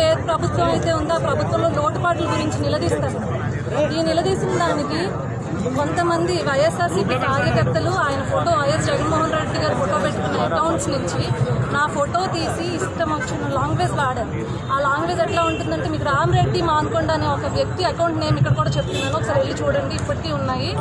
ఏ ప్రభుత్వం అయితే ఉందో ఆ ప్రభుత్వంలో లోటుపాట్ల గురించి నిలదీస్తారు ఈ నిలదీసిన దానికి కొంతమంది వైఎస్ఆర్సీపీ కార్యకర్తలు ఆయన ఫోటో వైఎస్ జగన్మోహన్ రెడ్డి గారి ఫోటో పెట్టుకున్న అకౌంట్స్ నుంచి నా ఫోటో తీసి ఇష్టం వచ్చిన లాంగ్వేజ్ వాడారు ఆ లాంగ్వేజ్ ఎట్లా ఉంటుందంటే మీకు రామరెడ్డి మాన్కొండ అనే ఒక వ్యక్తి అకౌంట్ నేమ్ ఇక్కడ కూడా చెప్తున్నాను ఒకసారి వెళ్ళి చూడండి ఇప్పటికీ ఉన్నాయి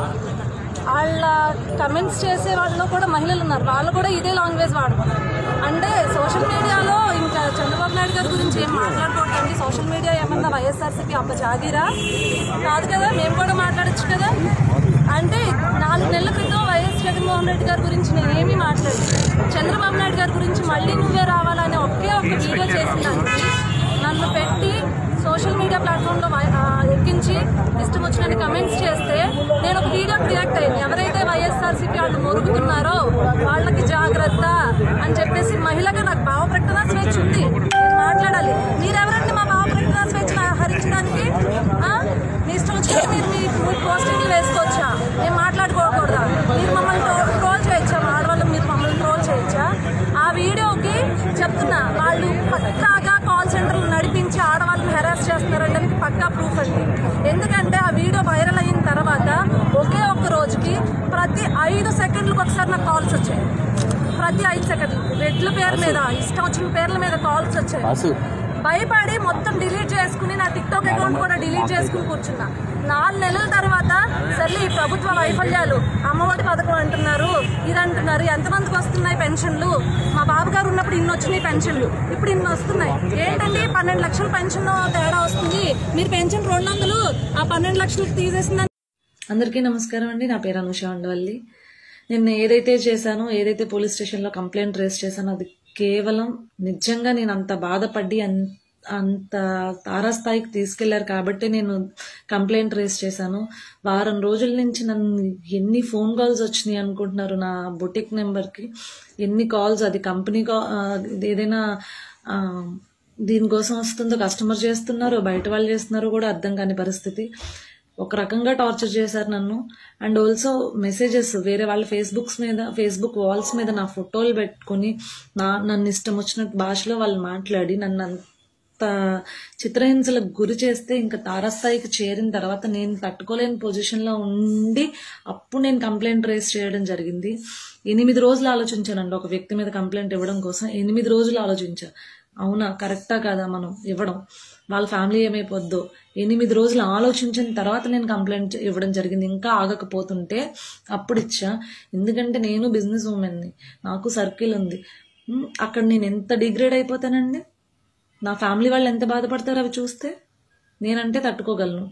వాళ్ళ కమెంట్స్ చేసే వాళ్ళలో కూడా మహిళలు ఉన్నారు వాళ్ళు కూడా ఇదే లాంగ్వేజ్ వాడతారు అంటే సోషల్ మీడియాలో ఇంకా చంద్రబాబు నాయుడు గారి గురించి ఏం మాట్లాడుకోవట్లేదు సోషల్ మీడియా ఏమన్నా వైఎస్ఆర్సీపీ అప్ప జాగిరా కాదు కదా మేము కూడా మాట్లాడొచ్చు కదా అంటే నాలుగు నెలల క్రితం వైఎస్ జగన్మోహన్ రెడ్డి గారి గురించి నేను ఏమీ మాట్లాడలేదు చంద్రబాబు నాయుడు గారి గురించి మళ్ళీ నువ్వే రావాలనే ఒకే ఒక వీడియో చేసిన దానికి నన్ను పెట్టి సోషల్ మీడియా ప్లాట్ఫామ్లో ఎక్కించి ఇష్టం వచ్చినట్టు కమెంట్స్ చేస్తే నేను ఒక వీడియోకి రియాక్ట్ అయ్యాను ఎవరైతే వైఎస్ఆర్సీపీ వాళ్ళు మొరుగుతున్నారో వాళ్ళకి జాగ్రత్త అని చెప్పేసి మహిళగా నాకు భావ ప్రకటన స్వేచ్ఛ ఉంది నేను మాట్లాడాలి మీరెవరండి మా భావ ప్రకటన స్వేచ్ఛను హరించడానికి ఆ? మీ ఇష్టం వచ్చినట్టు మీరు మీ మీ పోస్టింగ్లు వేసుకోవచ్చా మేము మాట్లాడుకోకూడదా మీరు మమ్మల్ని ట్రో- ట్రోల్ చేయొచ్చా మా ఆడవాళ్ళు మీరు మమ్మల్ని ట్రోల్ చేయొచ్చా ఆ వీడియోకి చెప్తున్నా వాళ్ళు పక్కాగా కాల్ సెంటర్లు నడిపించి ఆడవాళ్ళని హెరాస్ చేస్తున్నారని పక్కా ప్రూఫ్ అండి ఎందుకంటే ఆ వీడియో వైరల్ అయిన తర్వాత ఒకే ఒక్క రోజుకి ప్రతి ఐదు సెకండ్లకు ఒకసారి నాకు కాల్స్ వచ్చాయి ప్రతి ఐదు సెకండ్లు రెడ్ల పేరు మీద ఇష్టం వచ్చిన పేర్ల మీద కాల్స్ వచ్చాయి భయపడి మొత్తం డిలీట్ చేసుకుని నా టిక్టాక్ అకౌంట్ కూడా డిలీట్ చేసుకుని కూర్చున్నా నాలుగు నెలల తర్వాత సర్లే ఈ ప్రభుత్వ వైఫల్యాలు అమ్మఒడి పథకం అంటున్నారు ఇది అంటున్నారు ఎంతమందికి వస్తున్నాయి పెన్షన్లు మా బాబు గారు ఉన్నప్పుడు ఇన్ని వచ్చినాయి పెన్షన్లు ఇప్పుడు ఇన్ని వస్తున్నాయి ఏంటండి పన్నెండు లక్షల పెన్షన్ తేడా వస్తుంది మీరు పెన్షన్ రెండు వందలు ఆ పన్నెండు లక్షలకు తీసేసిందని అందరికీ నమస్కారం అండి నా పేరు అనుష ఉండవల్లి నేను ఏదైతే చేశానో ఏదైతే పోలీస్ స్టేషన్లో కంప్లైంట్ రేస్ చేశానో అది కేవలం నిజంగా నేను అంత బాధపడి అన్- అంత తారాస్థాయికి తీసుకెళ్లారు కాబట్టి నేను కంప్లైంట్ రేస్ చేశాను వారం రోజుల నుంచి నన్ను ఎన్ని ఫోన్ కాల్స్ వచ్చినాయి అనుకుంటున్నారు నా బొటిక్ నెంబర్కి ఎన్ని కాల్స్ అది కంపెనీ కా ఆ, ఏదైనా ఆ, దీనికోసం వస్తుందో కస్టమర్ చేస్తున్నారో బయట వాళ్ళు చేస్తున్నారో కూడా అర్థం కాని పరిస్థితి ఒక రకంగా టార్చర్ చేశారు నన్ను అండ్ ఆల్సో మెసేజెస్ వేరే వాళ్ళ ఫేస్బుక్స్ మీద ఫేస్బుక్ వాల్స్ మీద నా ఫోటోలు పెట్టుకుని నా నన్ను ఇష్టం వచ్చినట్టు భాషలో వాళ్ళు మాట్లాడి నన్ను అంత చిత్రహింసలకు గురి చేస్తే ఇంకా తారాస్థాయికి చేరిన తర్వాత నేను తట్టుకోలేని పొజిషన్లో ఉండి అప్పుడు నేను కంప్లైంట్ రేస్ చేయడం జరిగింది ఎనిమిది రోజులు ఆలోచించానండి ఒక వ్యక్తి మీద కంప్లైంట్ ఇవ్వడం కోసం ఎనిమిది రోజులు ఆలోచించా అవునా కరెక్టా కాదా మనం ఇవ్వడం వాళ్ళ ఫ్యామిలీ ఏమైపోద్దో ఎనిమిది రోజులు ఆలోచించిన తర్వాత నేను కంప్లైంట్ ఇవ్వడం జరిగింది ఇంకా ఆగకపోతుంటే అప్పుడు ఇచ్చా ఎందుకంటే నేను బిజినెస్ ఉమెన్ని నాకు సర్కిల్ ఉంది ఉమ్, అక్కడ నేను ఎంత డిగ్రేడ్ అయిపోతానండి నా ఫ్యామిలీ వాళ్ళు ఎంత బాధపడతారు అవి చూస్తే నేనంటే తట్టుకోగలను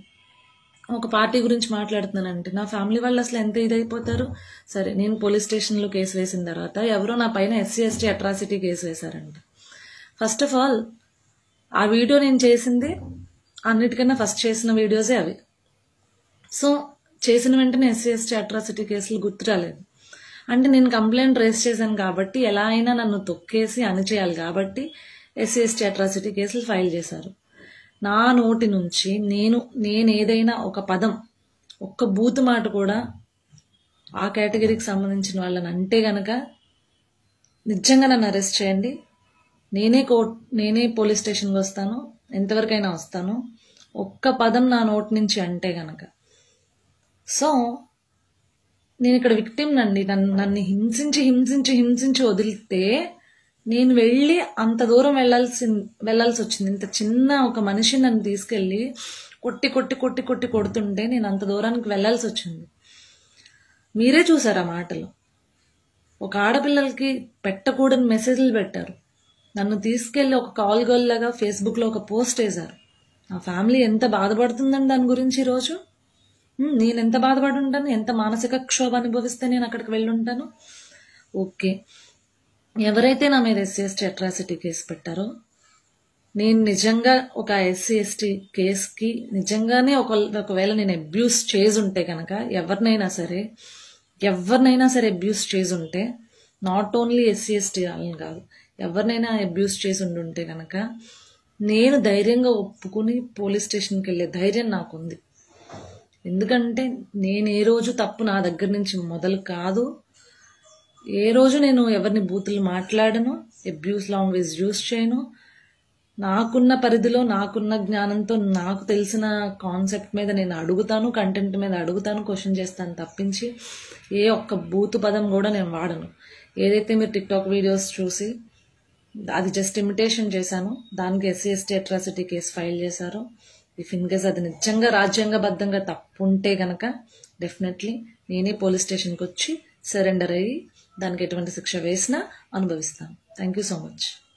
ఒక పార్టీ గురించి మాట్లాడుతున్నానంటే నా ఫ్యామిలీ వాళ్ళు అసలు ఎంత ఇదైపోతారు సరే నేను పోలీస్ స్టేషన్లో కేసు వేసిన తర్వాత ఎవరో నా పైన ఎస్సీ ఎస్టీ అట్రాసిటీ కేసు వేశారంట ఫస్ట్ ఆఫ్ ఆల్ ఆ వీడియో నేను చేసింది అన్నిటికన్నా ఫస్ట్ చేసిన వీడియోసే అవి సో చేసిన వెంటనే ఎస్సీ ఎస్టీ అట్రాసిటీ కేసులు గుర్తు రాలేదు అంటే నేను కంప్లైంట్ రేస్ చేశాను కాబట్టి ఎలా అయినా నన్ను తొక్కేసి అణిచేయాలి కాబట్టి ఎస్సీ ఎస్టీ అట్రాసిటీ కేసులు ఫైల్ చేశారు నా నోటి నుంచి నేను నేను ఏదైనా ఒక పదం ఒక్క బూత్ మాట కూడా ఆ కేటగిరీకి సంబంధించిన వాళ్ళని అంటే గనక నిజంగా నన్ను అరెస్ట్ చేయండి నేనే కోర్ట్ నేనే పోలీస్ స్టేషన్కి వస్తాను ఎంతవరకైనా వస్తాను ఒక్క పదం నా నోటి నుంచి అంటే గనక సో నేను ఇక్కడ విక్టిమ్ నండి నన్ను నన్ను హింసించి హింసించి హింసించి వదిలితే నేను వెళ్ళి అంత దూరం వెళ్ళాల్సి వెళ్ళాల్సి వచ్చింది ఇంత చిన్న ఒక మనిషి నన్ను తీసుకెళ్ళి కొట్టి కొట్టి కొట్టి కొట్టి కొడుతుంటే నేను అంత దూరానికి వెళ్ళాల్సి వచ్చింది మీరే చూసారు ఆ మాటలు ఒక ఆడపిల్లలకి పెట్టకూడని మెసేజ్లు పెట్టారు నన్ను తీసుకెళ్లి ఒక కాల్ గర్ల్ లాగా ఫేస్బుక్లో ఒక పోస్ట్ వేశారు ఆ ఫ్యామిలీ ఎంత బాధపడుతుందండి దాని గురించి ఈరోజు ఉమ్, నేను ఎంత బాధపడి ఉంటాను ఎంత మానసిక క్షోభ అనుభవిస్తే నేను అక్కడికి వెళ్ళి ఉంటాను ఓకే ఎవరైతే నా మీద ఎస్సీ ఎస్టీ అట్రాసిటీ కేసు పెట్టారో నేను నిజంగా ఒక ఎస్సీ ఎస్టీ కేసుకి నిజంగానే ఒక ఒకవేళ నేను అబ్యూస్ చేసి ఉంటే కనుక ఎవరినైనా సరే ఎవరినైనా సరే అబ్యూస్ చేసి ఉంటే నాట్ ఓన్లీ ఎస్సీ ఎస్టీ వాళ్ళని కాదు ఎవరినైనా అబ్యూస్ చేసి ఉండుంటే కనుక నేను ధైర్యంగా ఒప్పుకుని పోలీస్ స్టేషన్కి వెళ్ళే ధైర్యం నాకుంది ఎందుకంటే నేను ఏ రోజు తప్పు నా దగ్గర నుంచి మొదలు కాదు ఏ రోజు నేను ఎవరిని బూతులు మాట్లాడను అబ్యూస్ లాంగ్వేజ్ యూస్ చేయను నాకున్న పరిధిలో నాకున్న జ్ఞానంతో నాకు తెలిసిన కాన్సెప్ట్ మీద నేను అడుగుతాను కంటెంట్ మీద అడుగుతాను క్వశ్చన్ చేస్తాను తప్పించి ఏ ఒక్క బూతు పదం కూడా నేను వాడను ఏదైతే మీరు టిక్టాక్ వీడియోస్ చూసి అది జస్ట్ ఇమిటేషన్ చేశాను దానికి SC ST atrocity case file చేశారు ఇఫ్ ఇన్ కేస్ అది నిజంగా రాజ్యాంగబద్ధంగా తప్పు ఉంటే గనక డెఫినెట్లీ నేనే పోలీస్ స్టేషన్కి వచ్చి సరెండర్ అయ్యి దానికి ఎటువంటి శిక్ష వేసినా అనుభవిస్తాను థ్యాంక్ యూ సో మచ్